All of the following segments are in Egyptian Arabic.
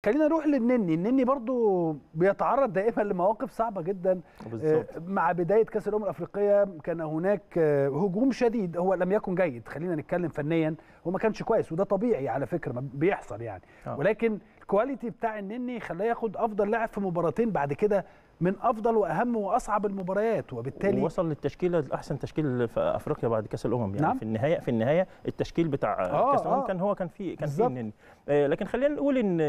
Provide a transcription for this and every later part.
خلينا نروح للنني النني برضو بيتعرض دائما لمواقف صعبه جدا بالظبط آه، مع بدايه كاس الامم الافريقيه كان هناك آه، هجوم شديد هو لم يكن جيد خلينا نتكلم فنيا هو ما كانش كويس وده طبيعي على فكره ما بيحصل يعني آه. ولكن الكواليتي بتاع النني خلاه ياخد افضل لاعب في مباراتين بعد كده من افضل واهم واصعب المباريات وبالتالي وصل للتشكيله الاحسن تشكيل في افريقيا بعد كاس الامم يعني نعم. في النهايه في النهايه التشكيل بتاع آه، كاس الامم آه. كان هو كان فيه كان فيه بالظبط. النني آه، لكن خلينا نقول ان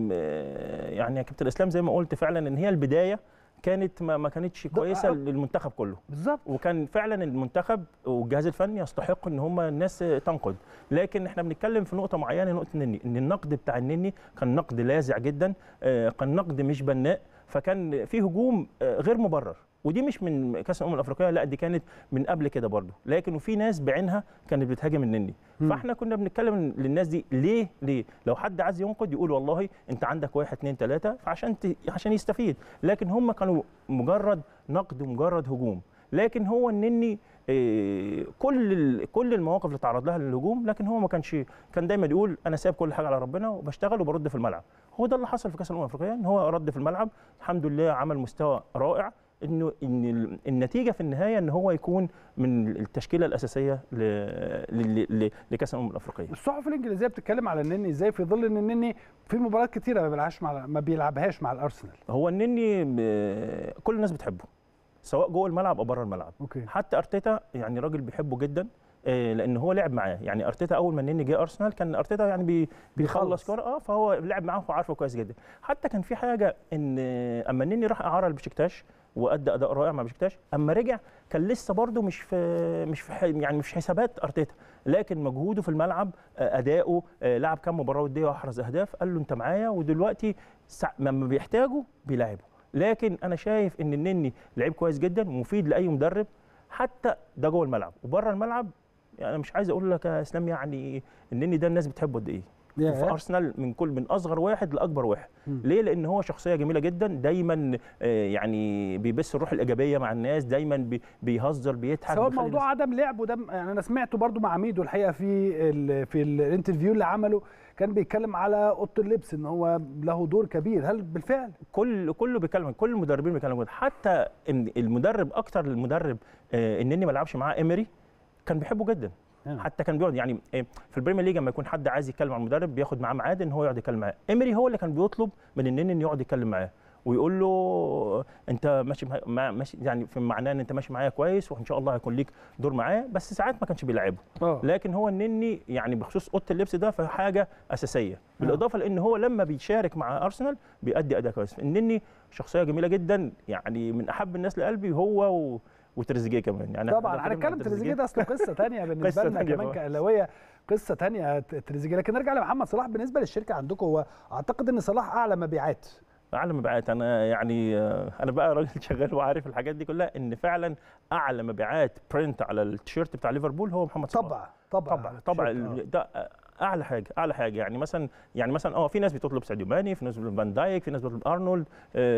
آه، يعني يا كابتن الاسلام زي ما قلت فعلا ان هي البدايه كانت ما ما كانتش كويسه آه. للمنتخب كله بالظبط وكان فعلا المنتخب والجهاز الفني يستحق ان هم الناس تنقد لكن احنا بنتكلم في نقطه معينه نقطه النني ان النقد بتاع النني كان نقد لاذع جدا آه، كان نقد مش بناء فكان في هجوم آه، غير مبرر ودي مش من كاس الامم الافريقيه لا دي كانت من قبل كده برضو لكن وفي ناس بعينها كانت بتهاجم النني مم. فاحنا كنا بنتكلم للناس دي ليه ليه لو حد عايز ينقد يقول والله انت عندك واحد اتنين تلاته فعشان ت... عشان يستفيد لكن هم كانوا مجرد نقد ومجرد هجوم لكن هو النني آه، كل ال- كل المواقف اللي تعرض لها للهجوم لكن هو ما كانش كان دايما يقول انا سايب كل حاجه على ربنا وبشتغل وبرد في الملعب هو ده اللي حصل في كاس الامم الافريقيه ان هو رد في الملعب الحمد لله عمل مستوى رائع انه ان ال- النتيجه في النهايه ان هو يكون من التشكيله الاساسيه ل... ل... ل... لكاس الامم الافريقيه الصحف الانجليزيه بتتكلم على النني ازاي في ظل ان النني في مباريات كتيره ما بيلعبش مع ما بيلعبهاش مع الارسنال هو النني ب- كل الناس بتحبه سواء جوه الملعب او بره الملعب اوكي حتى ارتيتا يعني راجل بيحبه جدا آه، لان هو لعب معاه يعني ارتيتا اول ما النني جه ارسنال كان ارتيتا يعني بي بيخلص. بيخلص كوره اه فهو لعب معاه وعارفه كويس جدا حتى كان في حاجه ان آه، اما النني راح اعاره لبشكتاش وادى اداء رائع مع بشكتاش اما رجع كان لسه برده مش في مش في ح- يعني مش في حسابات ارتيتا لكن مجهوده في الملعب آه، اداؤه آه، لعب كام مباراه وديه واحرز اهداف قال له انت معايا ودلوقتي سع- لما بيحتاجه بيلعبه لكن انا شايف ان النني لعيب كويس جدا ومفيد لاي مدرب حتى ده جوه الملعب وبره الملعب يعني انا مش عايز اقول لك يا اسلام يعني النني ده الناس بتحبه قد ايه في ياه. ارسنال من كل من اصغر واحد لاكبر واحد مم. ليه لان هو شخصيه جميله جدا دايما آه، يعني بيبث الروح الايجابيه مع الناس دايما بي- بيهزر بيضحك سواء بيخلي موضوع عدم لعبه ده يعني انا سمعته برضو مع ميدو الحقيقه في ال في الانترفيو اللي عمله كان بيتكلم على اوضه اللبس ان هو له دور كبير هل بالفعل كل كله بيتكلم كل المدربين بيتكلموا كده حتى ان المدرب اكتر المدرب آه، انني ما لعبش معاه ايمري كان بيحبه جدا آه. حتى كان بيقعد يعني آه، في البريمير ليج لما يكون حد عايز يتكلم عن المدرب بياخد معاه ميعاد ان هو يقعد يتكلم معاه ايمري هو اللي كان بيطلب من النني انه يقعد يتكلم معاه ويقول له انت ماشي مع- مع ماشي يعني في معناه ان انت ماشي معايا كويس وان شاء الله هيكون ليك دور معايا بس ساعات ما كانش بيلعبه اه لكن هو النني يعني بخصوص اوضه اللبس ده فحاجه اساسيه بالاضافه لان هو لما بيشارك مع ارسنال بيأدي اداء كويس النني شخصيه جميله جدا يعني من احب الناس لقلبي هو و... وتريزيجيه كمان يعني إحنا طبعا لو اتكلمنا هنتكلم عن تريزيجيه ده اصله قصه ثانيه بالنسبه قصة لنا تانية كمان طبعاً. كاهلاويه قصه ثانيه تريزيجيه لكن نرجع لمحمد صلاح بالنسبه للشركه عندكم هو اعتقد ان صلاح اعلى مبيعات اعلى مبيعات انا يعني آه، انا بقى راجل شغال وعارف الحاجات دي كلها ان فعلا اعلى مبيعات برنت على التيشيرت بتاع ليفربول هو محمد صلاح طبعا طبعا طبعا طبعا الشركة، آه. ال- ده اعلى حاجه اعلى حاجه يعني مثلا يعني مثلا اه في ناس بتطلب ساديو ماني في ناس بتطلب فان دايك في ناس بتطلب ارنولد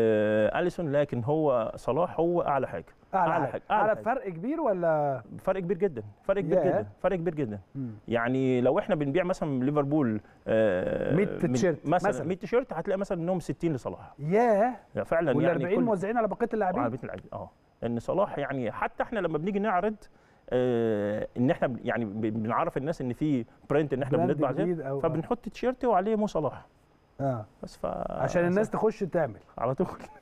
آه اليسون لكن هو صلاح هو اعلى حاجه اعلى أعلى حاجه حاجة، أعلى اعلى حاجة. فرق كبير ولا فرق كبير جدا فرق كبير ياه. جدا فرق كبير جدا مم. يعني لو احنا بنبيع مثلا ليفربول آه 100 من- تيشيرت مثلا مثلاً. 100 تيشيرت هتلاقي مثلا منهم 60 لصلاح ياه يعني فعلا وال يعني 40 كل- موزعين على بقيه على اللاعبين بيت العيد اه لان صلاح يعني حتى احنا لما بنيجي نعرض آه ان احنا ب- يعني ب- بنعرف الناس ان في برنت ان احنا براند بنطبع زي جديد أو- فبنحط تيشيرت وعليه مو صلاح اه بس ف عشان الناس تخش تعمل على طول